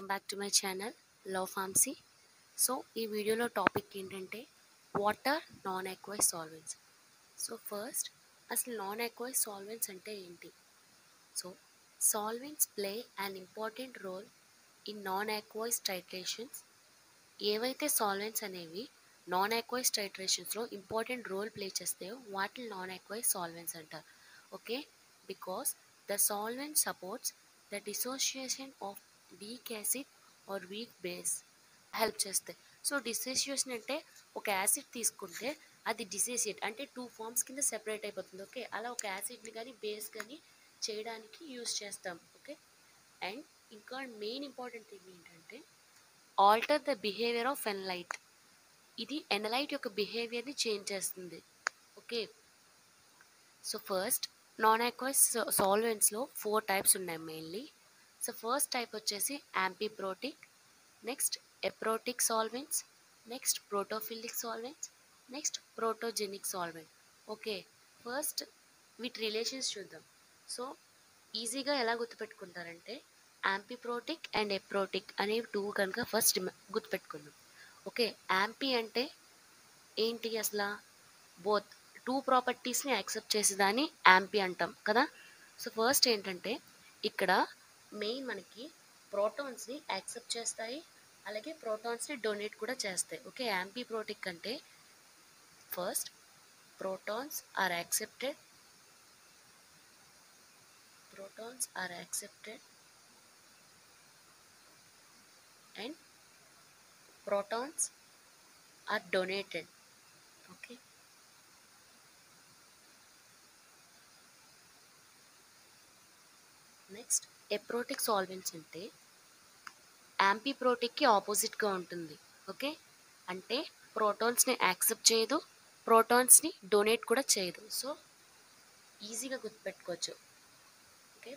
Back to my channel love pharmacy so ఈ వీడియోలో topic ఏంటంటే water non aqueous solvents so first అసలు non aqueous solvents అంటే ఏంటి so solvents play an important role in non aqueous titrations ఏవైతే solvents అనేవి non aqueous టైట్రేషన్స్లో important role play చేస్తాయో వాటిని నాన్ అక్వైస్ సాల్వెంట్స్ అంటారు okay because the solvent supports the dissociation of weak acid or weak base help చేస్తాయి so dissociation అంటే ఒక acid తీసుకుంటే అది డిసోసియేట్ అంటే టూ ఫార్మ్స్ కింద సెపరేట్ అయిపోతుంది ఓకే అలా ఒక యాసిడ్ని కానీ బేస్ కానీ చేయడానికి యూస్ చేస్తాం ఓకే అండ్ ఇంకా మెయిన్ ఇంపార్టెంట్ థింగ్ ఏంటంటే alter the behaviour of analyte ఇది ఎనలైట్ యొక్క బిహేవియర్ని చేంజ్ చేస్తుంది okay so first non aqueous సాల్వెంట్స్లో ఫోర్ టైప్స్ ఉన్నాయి మెయిన్లీ సో ఫస్ట్ టైప్ వచ్చేసి amphiprotic next aprotic solvents next protophilic solvents next protogenic solvent okay first వీటి relations చూద్దాం సో ఈజీగా ఎలా గుర్తుపెట్టుకుంటారంటే యాంపీప్రోటిక్ అండ్ ఎప్రోటిక్ అనేవి టూ కనుక ఫస్ట్ గుర్తుపెట్టుకుందాం ఓకే యాంపీ అంటే ఏంటి అసలు బోత్ టూ ప్రాపర్టీస్ని యాక్సెప్ట్ చేసేదాన్ని యాంపీ అంటాం కదా సో ఫస్ట్ ఏంటంటే ఇక్కడ మెయిన్ మనకి ప్రోటాన్స్ని యాక్సెప్ట్ చేస్తాయి అలాగే ప్రోటాన్స్ని డొనేట్ కూడా చేస్తాయి ఓకే యాంపీ ప్రోటిక్ అంటే first protons are accepted protons are accepted and protons are donated okay next aprotic solvents అంటే యాంపీప్రోటిక్కి ఆపోజిట్గా ఉంటుంది ఓకే అంటే ప్రోటాన్స్ని యాక్సెప్ట్ చేయదు ప్రోటాన్స్ని డొనేట్ కూడా చేయదు సో ఈజీగా గుర్తుపెట్టుకోవచ్చు okay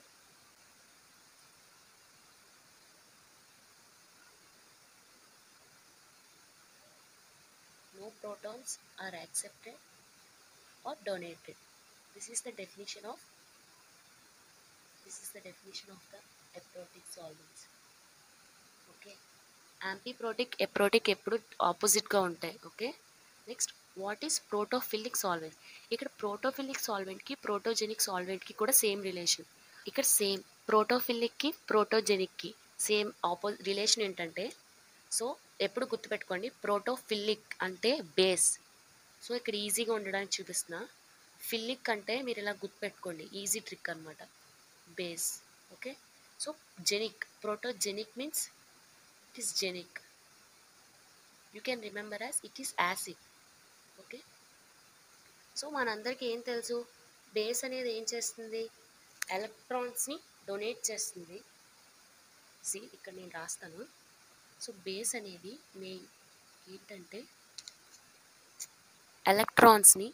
no protons are accepted or donated this is the definition of this is the definition of the aprotic solvents okay amphiprotic aprotic ఎప్పుడు ఆపోజిట్గా ఉంటాయి okay next what is protophilic solvent ఇక్కడ protophilic సాల్వెంట్కి protogenic సాల్వెంట్కి కూడా same relation ఇక్కడ same ప్రోటోఫిలిక్కి ప్రోటోజెనిక్కి సేమ్ ఆపో రిలేషన్ ఏంటంటే సో ఎప్పుడు గుర్తుపెట్టుకోండి ప్రోటోఫిల్లిక్ అంటే బేస్ సో ఇక్కడ ఈజీగా ఉండడానికి చూపిస్తున్నా ఫిల్లిక్ అంటే మీరు ఇలా గుర్తుపెట్టుకోండి ఈజీ ట్రిక్ అనమాట base okay so genic protogenic means it is genic you can remember as it is acid okay so మనందరికీ ఏం తెలుసు బేస్ అనేది ఏం చేస్తుంది ఎలక్ట్రాన్స్ని డొనేట్ చేస్తుంది సి ఇక్కడ నేను రాస్తాను సో బేస్ అనేది మెయిన్ ఏంటంటే ఎలక్ట్రాన్స్ని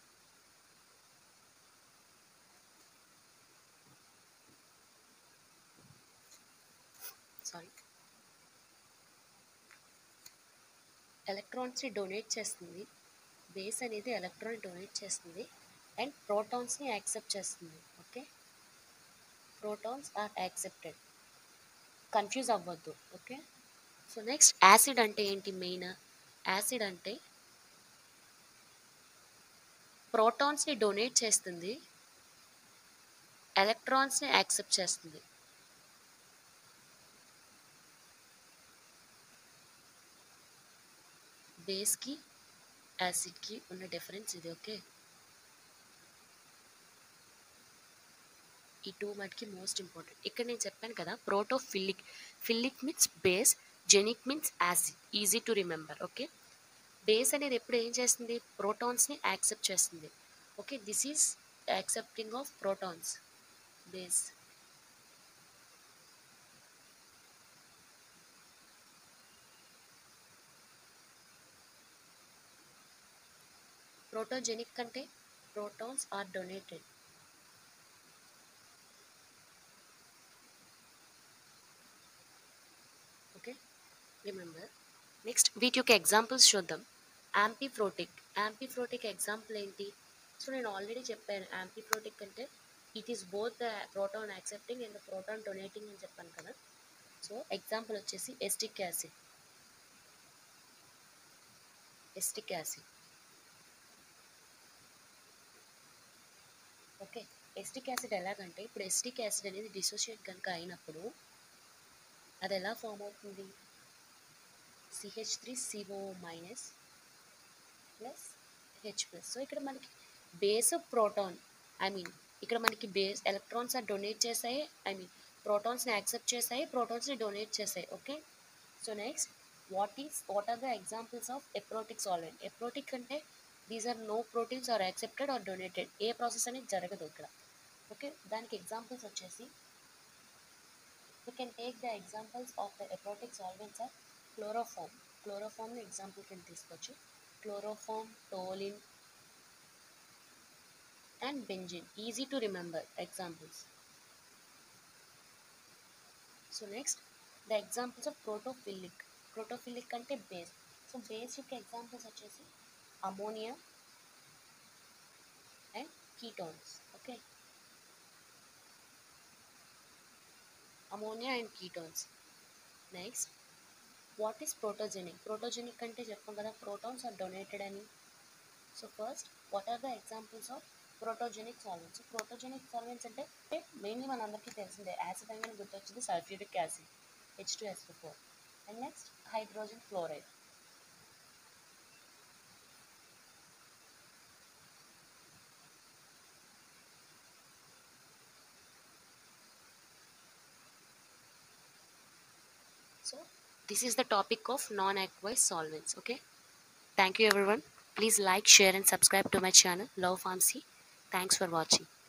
సారీ ఎలక్ట్రాన్స్ని డొనేట్ చేస్తుంది బేస్ అనేది ఎలక్ట్రాన్ డొనేట్ చేస్తుంది అండ్ ప్రోటాన్స్ని యాక్సెప్ట్ చేస్తుంది okay protons are accepted confuse అవ్వద్దు ఓకే సో నెక్స్ట్ యాసిడ్ అంటే ఏంటి మెయిన్ యాసిడ్ అంటే ప్రోటాన్స్ని డొనేట్ చేస్తుంది ఎలక్ట్రాన్స్ని యాక్సెప్ట్ చేస్తుంది బేస్కి యాసిడ్కి ఉన్న డిఫరెన్స్ ఇది ఓకే ఈ టూ మటుకి మోస్ట్ ఇంపార్టెంట్ ఇక్కడ నేను చెప్పాను కదా protophilic philic means base genic means acid easy to remember okay base అనేది ఎప్పుడు ఏం చేస్తుంది ప్రోటాన్స్ని యాక్సెప్ట్ చేస్తుంది okay this is accepting of protons base protogenic అంటే protons are donated okay remember next వీటి యొక్క ఎగ్జాంపుల్స్ చూద్దాం యాంపీఫ్రోటిక్ యాంపీఫ్రోటిక్ ఎగ్జాంపుల్ ఏంటి సో నేను ఆల్రెడీ చెప్పాను యాంపీఫ్రోటిక్ అంటే it is both the proton accepting and the proton donating అని చెప్పాను కదా సో ఎగ్జాంపుల్ వచ్చేసి acetic acid acidic acid okay acetic acid ఎలాగంటే ఇప్పుడు ఎస్టిక్ యాసిడ్ అనేది డిసోషియేట్ కనుక అయినప్పుడు అది ఎలా ఫామ్ అవుతుంది CH three CO minus plus H plus so ఇక్కడ మనకి బేస్ ప్రోటాన్ ఐ మీన్ ఇక్కడ మనకి బేస్ ఎలక్ట్రాన్స్ డొనేట్ చేసాయి ఐ మీన్ ప్రోటాన్స్ని యాక్సెప్ట్ చేసాయి ప్రోటాన్స్ని డొనేట్ చేసాయి okay so next what is what are the examples of aprotic solvent aprotic అంటే these are no proteins are accepted or donated ఏ process అనేది జరగదు ఇక్కడ ఓకే దానికి ఎగ్జాంపుల్స్ వచ్చేసి we can take the examples of the eprotic solvents are chloroform chloroform ని example కింద తీసుకోవచ్చు chloroform toluene and benzene easy to remember examples so next the examples of protophilic protophilic అంటే base so base యొక్క examples వచ్చేసి ammonia and ketones okay ammonia and ketones next what is protogenic protogenic అంటే చెప్పాం కదా protons are donated అని so first what are the examples of protogenic solvents protogenic solvents అంటే mainly మనందరికీ తెలిసిందే acid అని గుర్తొచ్చింది sulphuric acid H two S four and next hydrogen fluoride So this is the topic of non-aqueous solvents. Okay. Thank you everyone. Please like, share and subscribe to my channel Love Pharmacy. Thanks for watching.